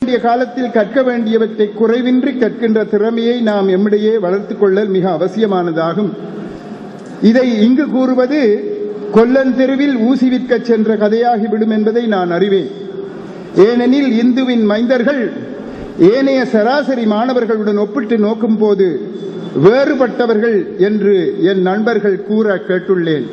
வேண்டிய காலத்தில் கற்க வேண்டியவற்றை குறைவின்றி கற்கின்ற திறமையை நாம் எம்மிடையே வளர்த்துக் கொள்ளல் மிக அவசியமானதாகும் இதை இங்கு கூறுவது கொல்லன் தெருவில் ஊசி விற்கச் சென்ற கதையாகிவிடும் என்பதை நான் அறிவேன் ஏனெனில் இந்துவின் மைந்தர்கள் ஏனைய சராசரி மாணவர்களுடன் ஒப்பிட்டு நோக்கும் போது வேறுபட்டவர்கள் என்று என் நண்பர்கள் கூற கேட்டுள்ளேன்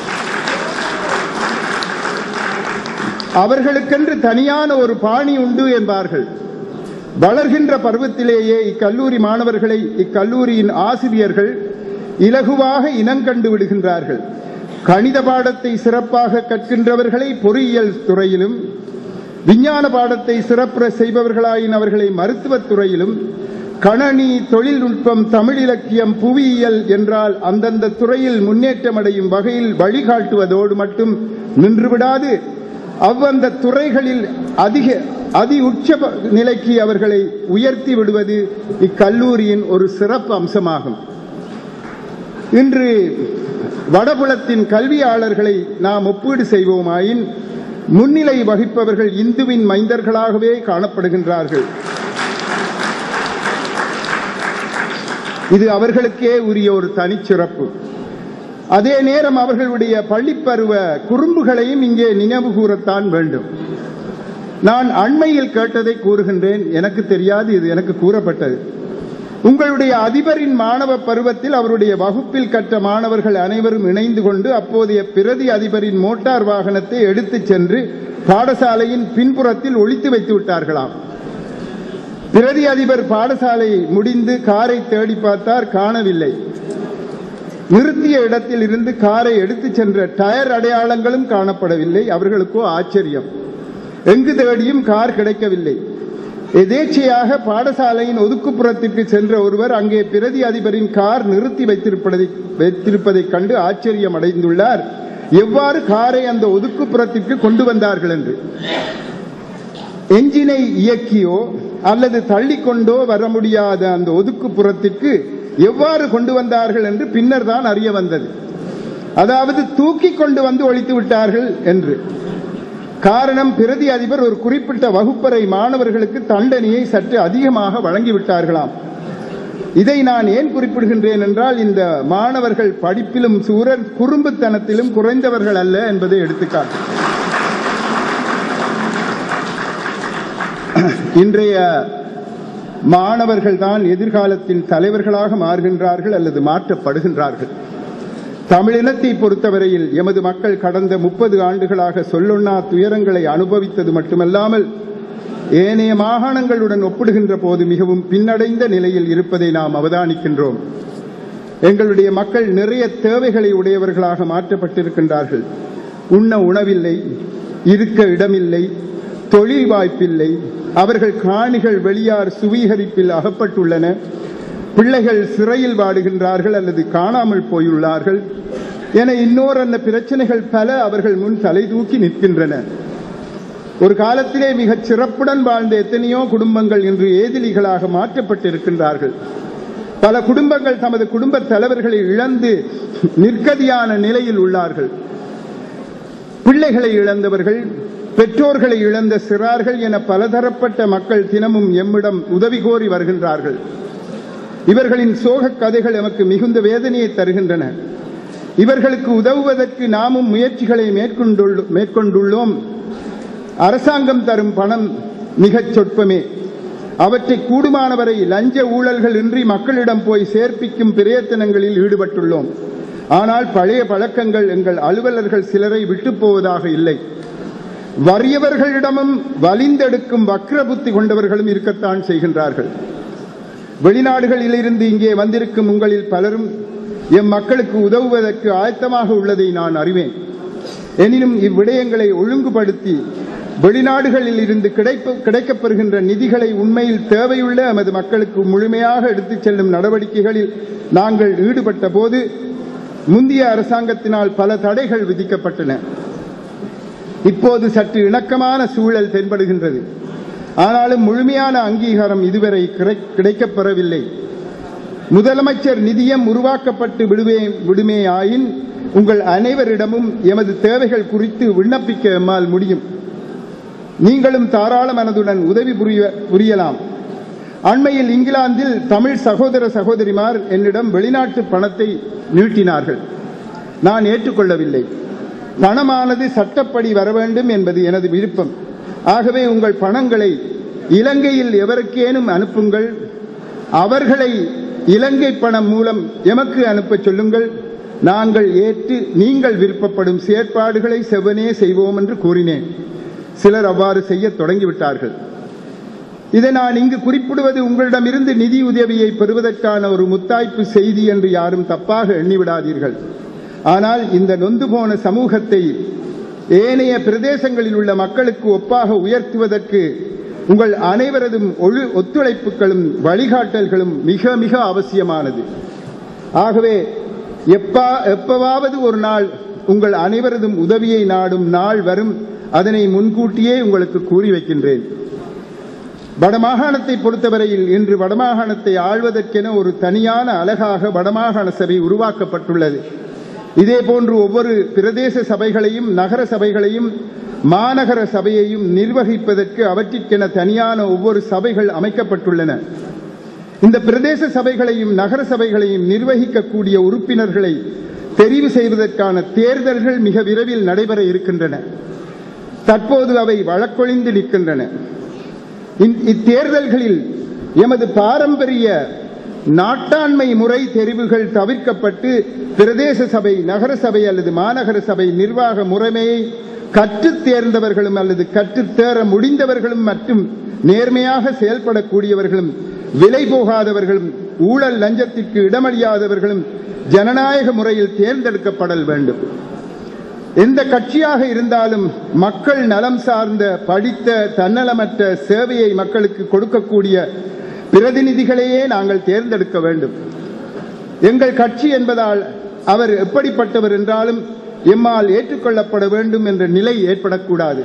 அவர்களுக்கென்று தனியான ஒரு பாணி உண்டு என்பார்கள் வளர்கின்ற பருவத்திலேயே இக்கல்லூரி மாணவர்களை இக்கல்லூரியின் ஆசிரியர்கள் இலகுவாக இனங்கண்டு விடுகின்றார்கள் கணித பாடத்தை சிறப்பாக கற்கின்றவர்களை பொறியியல் துறையிலும் விஞ்ஞான பாடத்தை சிறப்புற செய்பவர்களாயின் அவர்களை மருத்துவத் துறையிலும் கணனி தொழில்நுட்பம் தமிழ் இலக்கியம் புவியியல் என்றால் அந்தந்த துறையில் முன்னேற்றமடையும் வகையில் வழிகாட்டுவதோடு மட்டும் நின்றுவிடாது அவ்வந்த துறைகளில் அதிக அதி உச்ச நிலைக்கு அவர்களை உயர்த்தி விடுவது இக்கல்லூரியின் ஒரு சிறப்பு அம்சமாகும் இன்று வடபுலத்தின் கல்வியாளர்களை நாம் ஒப்பீடு செய்வோமாயின் முன்னிலை வகிப்பவர்கள் இந்துவின் மைந்தர்களாகவே காணப்படுகின்றார்கள் இது அவர்களுக்கே உரிய ஒரு தனிச்சிறப்பு அதே நேரம் அவர்களுடைய பள்ளிப்பருவ குறும்புகளையும் இங்கே நினைவு கூறத்தான் வேண்டும் நான் அண்மையில் கேட்டதை கூறுகின்றேன் எனக்கு தெரியாது இது எனக்கு கூறப்பட்டது உங்களுடைய அதிபரின் மாணவ பருவத்தில் அவருடைய வகுப்பில் கற்ற மாணவர்கள் அனைவரும் இணைந்து கொண்டு அப்போதைய பிரதி அதிபரின் மோட்டார் வாகனத்தை எடுத்துச் சென்று பாடசாலையின் பின்புறத்தில் ஒழித்து வைத்து விட்டார்களாம் பிரதி அதிபர் பாடசாலை முடிந்து காரை தேடி பார்த்தார் காணவில்லை நிறுத்திய இடத்தில் இருந்து காரை எடுத்துச் சென்ற டயர் அடையாளங்களும் காணப்படவில்லை அவர்களுக்கோ ஆச்சரியம் எங்கு தேடியும் கார் கிடைக்கவில்லை எதேச்சையாக பாடசாலையின் ஒதுக்குப்புறத்திற்கு சென்ற ஒருவர் அங்கே பிரதி அதிபரின் கார் நிறுத்தி வைத்திருப்பதை வைத்திருப்பதைக் கண்டு ஆச்சரியம் அடைந்துள்ளார் எவ்வாறு காரை அந்த ஒதுக்குப்புறத்திற்கு கொண்டு வந்தார்கள் என்று எஞ்சினை இயக்கியோ அல்லது தள்ளிக்கொண்டோ வர முடியாத அந்த ஒதுக்குப்புறத்திற்கு எவ்வாறு கொண்டு வந்தார்கள் என்று பின்னர் தான் அறிய வந்தது அதாவது தூக்கி கொண்டு வந்து ஒழித்து விட்டார்கள் என்று காரணம் பிரதி அதிபர் ஒரு குறிப்பிட்ட வகுப்பறை மாணவர்களுக்கு தண்டனையை சற்று அதிகமாக வழங்கிவிட்டார்களாம் இதை நான் ஏன் குறிப்பிடுகின்றேன் என்றால் இந்த மாணவர்கள் படிப்பிலும் சூரன் குறும்புத்தனத்திலும் குறைந்தவர்கள் அல்ல என்பதை எடுத்துக்காட்டு இன்றைய மாணவர்கள் தான் எதிர்காலத்தின் தலைவர்களாக மாறுகின்றார்கள் அல்லது மாற்றப்படுகின்றார்கள் தமிழினத்தை பொறுத்தவரையில் எமது மக்கள் கடந்த முப்பது ஆண்டுகளாக சொல்லொன்னா துயரங்களை அனுபவித்தது மட்டுமல்லாமல் ஏனைய மாகாணங்களுடன் ஒப்பிடுகின்ற போது மிகவும் பின்னடைந்த நிலையில் இருப்பதை நாம் அவதானிக்கின்றோம் எங்களுடைய மக்கள் நிறைய தேவைகளை உடையவர்களாக மாற்றப்பட்டிருக்கின்றார்கள் உண்ண உணவில்லை இருக்க இடமில்லை தொழில் வாய்ப்பில்லை அவர்கள் காணிகள் வெளியார் சுவீகரிப்பில் அகப்பட்டுள்ளன பிள்ளைகள் சிறையில் வாடுகின்றார்கள் அல்லது காணாமல் போயுள்ளார்கள் என இன்னோர் அந்த பிரச்சனைகள் பல அவர்கள் முன் தலை தூக்கி நிற்கின்றன ஒரு காலத்திலே மிகச் சிறப்புடன் வாழ்ந்த எத்தனையோ குடும்பங்கள் இன்று ஏதிலிகளாக மாற்றப்பட்டிருக்கின்றார்கள் பல குடும்பங்கள் தமது குடும்ப தலைவர்களை இழந்து நிற்கதியான நிலையில் உள்ளார்கள் பிள்ளைகளை இழந்தவர்கள் பெற்றோர்களை இழந்த சிறார்கள் என பலதரப்பட்ட மக்கள் தினமும் எம்மிடம் உதவி கோரி வருகின்றார்கள் இவர்களின் சோக கதைகள் எமக்கு மிகுந்த வேதனையை தருகின்றன இவர்களுக்கு உதவுவதற்கு நாமும் முயற்சிகளை மேற்கொண்டுள்ளோம் அரசாங்கம் தரும் பணம் மிகச் சொற்பமே அவற்றை கூடுமானவரை லஞ்ச ஊழல்கள் இன்றி மக்களிடம் போய் சேர்ப்பிக்கும் பிரயத்தனங்களில் ஈடுபட்டுள்ளோம் ஆனால் பழைய பழக்கங்கள் எங்கள் அலுவலர்கள் சிலரை விட்டு போவதாக இல்லை வறியவர்களிடமும் வலிந்தெடுக்கும் வக்ர புத்தி கொண்டவர்களும் இருக்கத்தான் செய்கின்றார்கள் வெளிநாடுகளில் இருந்து இங்கே வந்திருக்கும் உங்களில் பலரும் எம் மக்களுக்கு உதவுவதற்கு ஆயத்தமாக உள்ளதை நான் அறிவேன் எனினும் இவ்விடயங்களை ஒழுங்குபடுத்தி வெளிநாடுகளில் இருந்து கிடைப்ப கிடைக்கப்பெறுகின்ற நிதிகளை உண்மையில் தேவையுள்ள எமது மக்களுக்கு முழுமையாக எடுத்துச் செல்லும் நடவடிக்கைகளில் நாங்கள் ஈடுபட்ட போது முந்தைய அரசாங்கத்தினால் பல தடைகள் விதிக்கப்பட்டன இப்போது சற்று இணக்கமான சூழல் தென்படுகின்றது ஆனாலும் முழுமையான அங்கீகாரம் இதுவரை கிடைக்கப் பெறவில்லை முதலமைச்சர் நிதியம் உருவாக்கப்பட்டு விடுவே விடுமே ஆயின் உங்கள் அனைவரிடமும் எமது தேவைகள் குறித்து விண்ணப்பிக்க எம்மால் முடியும் நீங்களும் தாராள மனதுடன் உதவி புரிய புரியலாம் அண்மையில் இங்கிலாந்தில் தமிழ் சகோதர சகோதரிமார் என்னிடம் வெளிநாட்டு பணத்தை நீட்டினார்கள் நான் ஏற்றுக்கொள்ளவில்லை பணமானது சட்டப்படி வர வேண்டும் என்பது எனது விருப்பம் ஆகவே உங்கள் பணங்களை இலங்கையில் எவருக்கேனும் அனுப்புங்கள் அவர்களை இலங்கை பணம் மூலம் எமக்கு அனுப்பச் சொல்லுங்கள் நாங்கள் ஏற்று நீங்கள் விருப்பப்படும் செயற்பாடுகளை செவ்வனே செய்வோம் என்று கூறினேன் சிலர் அவ்வாறு செய்யத் தொடங்கிவிட்டார்கள் இதை நான் இங்கு குறிப்பிடுவது உங்களிடமிருந்து நிதி உதவியை பெறுவதற்கான ஒரு முத்தாய்ப்பு செய்தி என்று யாரும் தப்பாக எண்ணிவிடாதீர்கள் ஆனால் இந்த நொந்து போன சமூகத்தை ஏனைய பிரதேசங்களில் உள்ள மக்களுக்கு ஒப்பாக உயர்த்துவதற்கு உங்கள் அனைவரதும் ஒழு ஒத்துழைப்புகளும் வழிகாட்டல்களும் மிக மிக அவசியமானது ஆகவே எப்பா எப்பவாவது ஒரு நாள் உங்கள் அனைவரதும் உதவியை நாடும் நாள் வரும் அதனை முன்கூட்டியே உங்களுக்கு கூறி வைக்கின்றேன் வடமாகாணத்தை பொறுத்தவரையில் இன்று வடமாகாணத்தை ஆள்வதற்கென ஒரு தனியான அலகாக வடமாகாண சபை உருவாக்கப்பட்டுள்ளது இதேபோன்று ஒவ்வொரு பிரதேச சபைகளையும் நகர சபைகளையும் மாநகர சபையையும் நிர்வகிப்பதற்கு அவற்றிற்கென தனியான ஒவ்வொரு சபைகள் அமைக்கப்பட்டுள்ளன இந்த பிரதேச சபைகளையும் நகர சபைகளையும் நிர்வகிக்கக்கூடிய உறுப்பினர்களை தெரிவு செய்வதற்கான தேர்தல்கள் மிக விரைவில் நடைபெற இருக்கின்றன தற்போது அவை வழக்கொழிந்து நிற்கின்றன இந்- இத்தேர்தல்களில் எமது பாரம்பரிய நாட்டாண்மை முறை தெரிவுகள் தவிர்க்கப்பட்டு பிரதேச சபை நகர சபை அல்லது மாநகர சபை நிர்வாக முறைமையை கற்றுத் தேர்ந்தவர்களும் அல்லது கற்றுத் தேர முடிந்தவர்களும் மற்றும் நேர்மையாக செயல்படக்கூடியவர்களும் விலை போகாதவர்களும் ஊழல் லஞ்சத்திற்கு இடமளியாதவர்களும் ஜனநாயக முறையில் தேர்ந்தெடுக்கப்படல் வேண்டும் எந்த கட்சியாக இருந்தாலும் மக்கள் நலம் சார்ந்த படித்த தன்னலமற்ற சேவையை மக்களுக்கு கொடுக்கக்கூடிய பிரதிநிதிகளையே நாங்கள் தேர்ந்தெடுக்க வேண்டும் எங்கள் கட்சி என்பதால் அவர் எப்படிப்பட்டவர் என்றாலும் எம்மால் ஏற்றுக்கொள்ளப்பட வேண்டும் என்ற நிலை ஏற்படக்கூடாது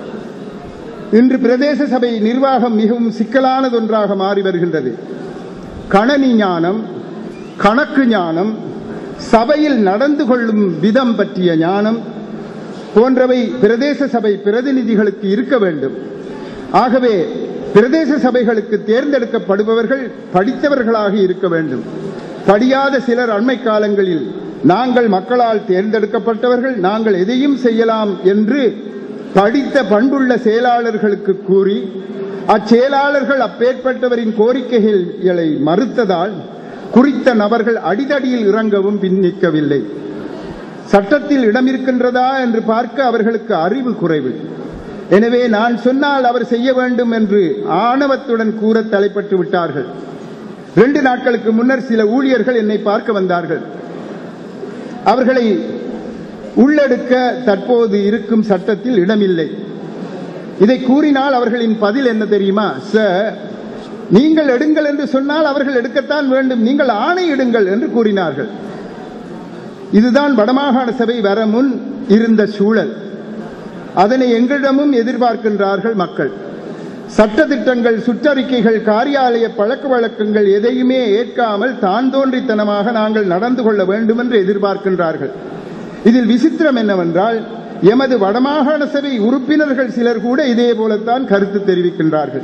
இன்று பிரதேச சபை நிர்வாகம் மிகவும் சிக்கலானதொன்றாக மாறி வருகின்றது கணனி ஞானம் கணக்கு ஞானம் சபையில் நடந்து கொள்ளும் விதம் பற்றிய ஞானம் போன்றவை பிரதேச சபை பிரதிநிதிகளுக்கு இருக்க வேண்டும் ஆகவே பிரதேச சபைகளுக்கு தேர்ந்தெடுக்கப்படுபவர்கள் படித்தவர்களாக இருக்க வேண்டும் படியாத சிலர் அண்மை காலங்களில் நாங்கள் மக்களால் தேர்ந்தெடுக்கப்பட்டவர்கள் நாங்கள் எதையும் செய்யலாம் என்று படித்த பண்புள்ள செயலாளர்களுக்கு கூறி அச்செயலாளர்கள் அப்பேற்பட்டவரின் கோரிக்கைகளை மறுத்ததால் குறித்த நபர்கள் அடிதடியில் இறங்கவும் பின்னிக்கவில்லை சட்டத்தில் இடம் இருக்கின்றதா என்று பார்க்க அவர்களுக்கு அறிவு குறைவு எனவே நான் சொன்னால் அவர் செய்ய வேண்டும் என்று ஆணவத்துடன் கூற தலைப்பட்டு விட்டார்கள் ரெண்டு நாட்களுக்கு முன்னர் சில ஊழியர்கள் என்னை பார்க்க வந்தார்கள் அவர்களை உள்ளெடுக்க தற்போது இருக்கும் சட்டத்தில் இடமில்லை இதை கூறினால் அவர்களின் பதில் என்ன தெரியுமா சார் நீங்கள் எடுங்கள் என்று சொன்னால் அவர்கள் எடுக்கத்தான் வேண்டும் நீங்கள் ஆணையிடுங்கள் என்று கூறினார்கள் இதுதான் வடமாகாண சபை வர முன் இருந்த சூழல் அதனை எங்களிடமும் எதிர்பார்க்கின்றார்கள் மக்கள் சட்டதிட்டங்கள் சுற்றறிக்கைகள் காரியாலய பழக்க வழக்கங்கள் எதையுமே ஏற்காமல் தான் தோன்றித்தனமாக நாங்கள் நடந்து கொள்ள வேண்டும் என்று எதிர்பார்க்கின்றார்கள் இதில் விசித்திரம் என்னவென்றால் எமது வடமாகாண சபை உறுப்பினர்கள் சிலர் கூட இதே போலத்தான் கருத்து தெரிவிக்கின்றார்கள்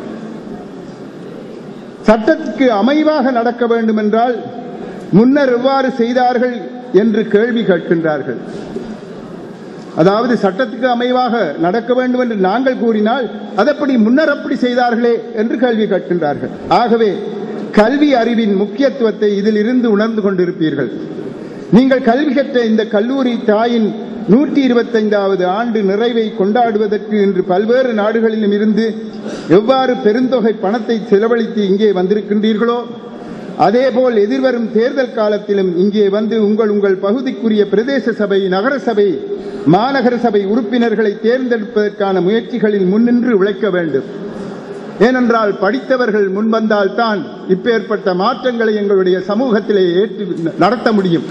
சட்டத்துக்கு அமைவாக நடக்க வேண்டும் என்றால் முன்னர் எவ்வாறு செய்தார்கள் என்று கேள்வி கேட்கின்றார்கள் அதாவது சட்டத்துக்கு அமைவாக நடக்க வேண்டும் என்று நாங்கள் கூறினால் அதப்படி முன்னர் அப்படி செய்தார்களே என்று கேள்வி கேட்கின்றார்கள் ஆகவே கல்வி அறிவின் முக்கியத்துவத்தை இதில் இருந்து உணர்ந்து கொண்டிருப்பீர்கள் நீங்கள் கல்வி கற்ற இந்த கல்லூரி தாயின் நூற்றி இருபத்தைந்தாவது ஆண்டு நிறைவை கொண்டாடுவதற்கு இன்று பல்வேறு நாடுகளிலும் இருந்து எவ்வாறு பெருந்தொகை பணத்தை செலவழித்து இங்கே வந்திருக்கின்றீர்களோ அதேபோல் எதிர்வரும் தேர்தல் காலத்திலும் இங்கே வந்து உங்கள் உங்கள் பகுதிக்குரிய பிரதேச சபை நகர சபை மாநகர சபை உறுப்பினர்களை தேர்ந்தெடுப்பதற்கான முயற்சிகளில் முன்னின்று உழைக்க வேண்டும் ஏனென்றால் படித்தவர்கள் முன்வந்தால் தான் இப்பேற்பட்ட மாற்றங்களை எங்களுடைய சமூகத்திலே ஏற்று நடத்த முடியும்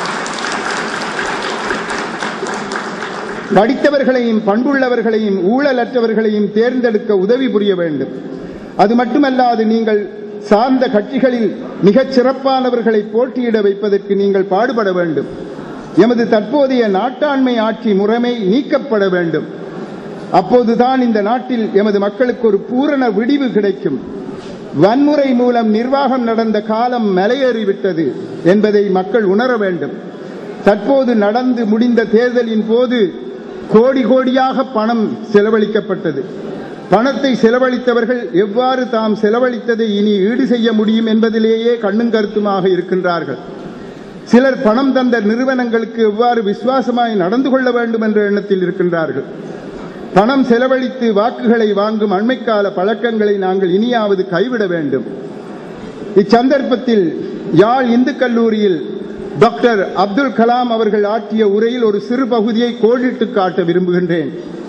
படித்தவர்களையும் பண்புள்ளவர்களையும் ஊழலற்றவர்களையும் தேர்ந்தெடுக்க உதவி புரிய வேண்டும் அது மட்டுமல்லாது நீங்கள் சார்ந்த கட்சிகளில் மிகச் சிறப்பானவர்களை போட்டியிட வைப்பதற்கு நீங்கள் பாடுபட வேண்டும் எமது தற்போதைய நாட்டாண்மை ஆட்சி முறைமை நீக்கப்பட வேண்டும் அப்போதுதான் இந்த நாட்டில் எமது மக்களுக்கு ஒரு பூரண விடிவு கிடைக்கும் வன்முறை மூலம் நிர்வாகம் நடந்த காலம் மலையேறிவிட்டது என்பதை மக்கள் உணர வேண்டும் தற்போது நடந்து முடிந்த தேர்தலின் போது கோடி கோடியாக பணம் செலவழிக்கப்பட்டது பணத்தை செலவழித்தவர்கள் எவ்வாறு தாம் செலவழித்ததை இனி ஈடு செய்ய முடியும் என்பதிலேயே கண்ணும் கருத்துமாக இருக்கின்றார்கள் சிலர் பணம் தந்த நிறுவனங்களுக்கு எவ்வாறு விசுவாசமாய் நடந்து கொள்ள வேண்டும் என்ற எண்ணத்தில் இருக்கின்றார்கள் பணம் செலவழித்து வாக்குகளை வாங்கும் அண்மைக்கால பழக்கங்களை நாங்கள் இனியாவது கைவிட வேண்டும் இச்சந்தர்ப்பத்தில் யாழ் இந்து கல்லூரியில் டாக்டர் அப்துல் கலாம் அவர்கள் ஆற்றிய உரையில் ஒரு சிறு பகுதியை கோடிட்டு காட்ட விரும்புகின்றேன்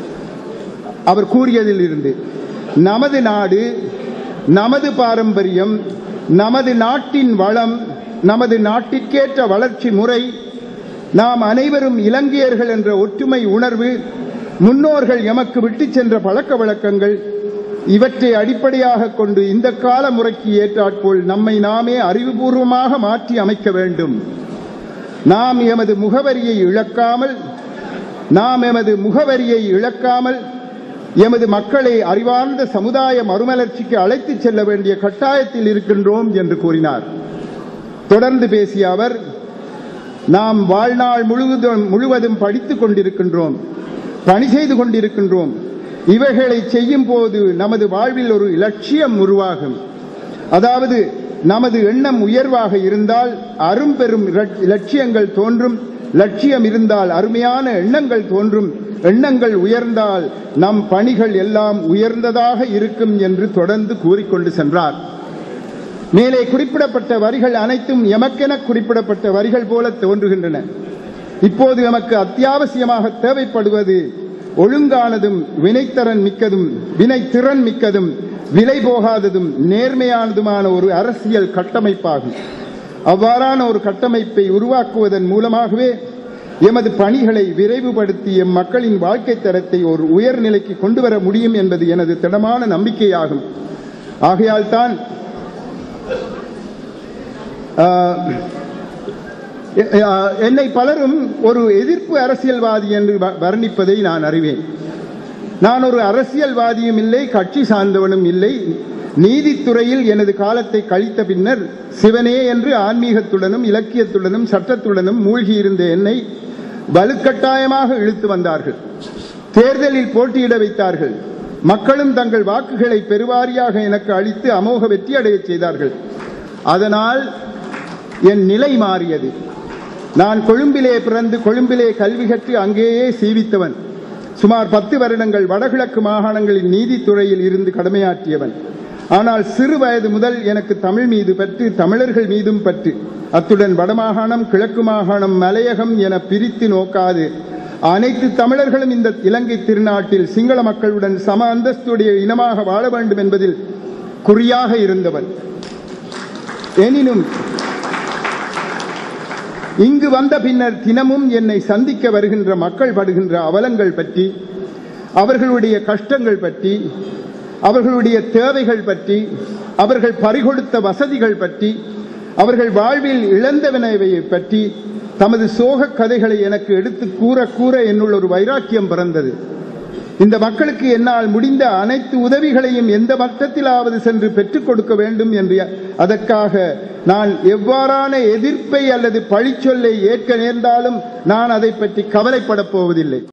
அவர் கூறியதில் இருந்து நமது நாடு நமது பாரம்பரியம் நமது நாட்டின் வளம் நமது நாட்டிற்கேற்ற வளர்ச்சி முறை நாம் அனைவரும் இலங்கையர்கள் என்ற ஒற்றுமை உணர்வு முன்னோர்கள் எமக்கு விட்டுச் சென்ற பழக்க வழக்கங்கள் இவற்றை அடிப்படையாக கொண்டு இந்த கால முறைக்கு ஏற்றாற்போல் நம்மை நாமே அறிவுபூர்வமாக மாற்றி அமைக்க வேண்டும் நாம் எமது முகவரியை இழக்காமல் நாம் எமது முகவரியை இழக்காமல் எமது மக்களை அறிவார்ந்த சமுதாய மறுமலர்ச்சிக்கு அழைத்துச் செல்ல வேண்டிய கட்டாயத்தில் இருக்கின்றோம் என்று கூறினார் தொடர்ந்து பேசிய அவர் நாம் வாழ்நாள் முழுவதும் முழுவதும் படித்துக் கொண்டிருக்கின்றோம் பணி செய்து கொண்டிருக்கின்றோம் இவைகளை செய்யும் போது நமது வாழ்வில் ஒரு இலட்சியம் உருவாகும் அதாவது நமது எண்ணம் உயர்வாக இருந்தால் அரும்பெரும் லட்சியங்கள் தோன்றும் லட்சியம் இருந்தால் அருமையான எண்ணங்கள் தோன்றும் எண்ணங்கள் உயர்ந்தால் நம் பணிகள் எல்லாம் உயர்ந்ததாக இருக்கும் என்று தொடர்ந்து கூறிக்கொண்டு சென்றார் மேலே குறிப்பிடப்பட்ட வரிகள் அனைத்தும் எமக்கென குறிப்பிடப்பட்ட வரிகள் போல தோன்றுகின்றன இப்போது எமக்கு அத்தியாவசியமாக தேவைப்படுவது ஒழுங்கானதும் வினைத்திறன் மிக்கதும் வினைத்திறன் மிக்கதும் விலை போகாததும் நேர்மையானதுமான ஒரு அரசியல் கட்டமைப்பாகும் அவ்வாறான ஒரு கட்டமைப்பை உருவாக்குவதன் மூலமாகவே எமது பணிகளை விரைவுபடுத்தி எம் மக்களின் வாழ்க்கை தரத்தை ஒரு உயர்நிலைக்கு கொண்டு வர முடியும் என்பது எனது திடமான நம்பிக்கையாகும் ஆகையால் தான் என்னை பலரும் ஒரு எதிர்ப்பு அரசியல்வாதி என்று வர்ணிப்பதை நான் அறிவேன் நான் ஒரு அரசியல்வாதியும் இல்லை கட்சி சார்ந்தவனும் இல்லை நீதித்துறையில் எனது காலத்தை கழித்த பின்னர் சிவனே என்று ஆன்மீகத்துடனும் இலக்கியத்துடனும் சட்டத்துடனும் மூழ்கியிருந்த என்னை வலுக்கட்டாயமாக இழுத்து வந்தார்கள் தேர்தலில் போட்டியிட வைத்தார்கள் மக்களும் தங்கள் வாக்குகளை பெருவாரியாக எனக்கு அளித்து அமோக வெற்றி அடைய செய்தார்கள் அதனால் என் நிலை மாறியது நான் கொழும்பிலே பிறந்து கொழும்பிலே கல்வி கற்று அங்கேயே சீவித்தவன் சுமார் பத்து வருடங்கள் வடகிழக்கு மாகாணங்களின் நீதித்துறையில் இருந்து கடமையாற்றியவன் ஆனால் சிறு வயது முதல் எனக்கு தமிழ் மீது பற்று தமிழர்கள் மீதும் பற்று அத்துடன் வடமாகாணம் கிழக்கு மாகாணம் மலையகம் என பிரித்து நோக்காது அனைத்து தமிழர்களும் இந்த இலங்கை திருநாட்டில் சிங்கள மக்களுடன் சம அந்தஸ்துடைய இனமாக வாழ வேண்டும் என்பதில் குறியாக இருந்தவன் எனினும் இங்கு வந்த பின்னர் தினமும் என்னை சந்திக்க வருகின்ற மக்கள் படுகின்ற அவலங்கள் பற்றி அவர்களுடைய கஷ்டங்கள் பற்றி அவர்களுடைய தேவைகள் பற்றி அவர்கள் பறிகொடுத்த வசதிகள் பற்றி அவர்கள் வாழ்வில் இழந்தவனவை பற்றி தமது சோக கதைகளை எனக்கு எடுத்து கூற கூற என்னுள் ஒரு வைராக்கியம் பிறந்தது இந்த மக்களுக்கு என்னால் முடிந்த அனைத்து உதவிகளையும் எந்த மட்டத்திலாவது சென்று பெற்றுக் கொடுக்க வேண்டும் என்று அதற்காக நான் எவ்வாறான எதிர்ப்பை அல்லது பழிச்சொல்லை ஏற்க நேர்ந்தாலும் நான் அதை பற்றி கவலைப்படப் போவதில்லை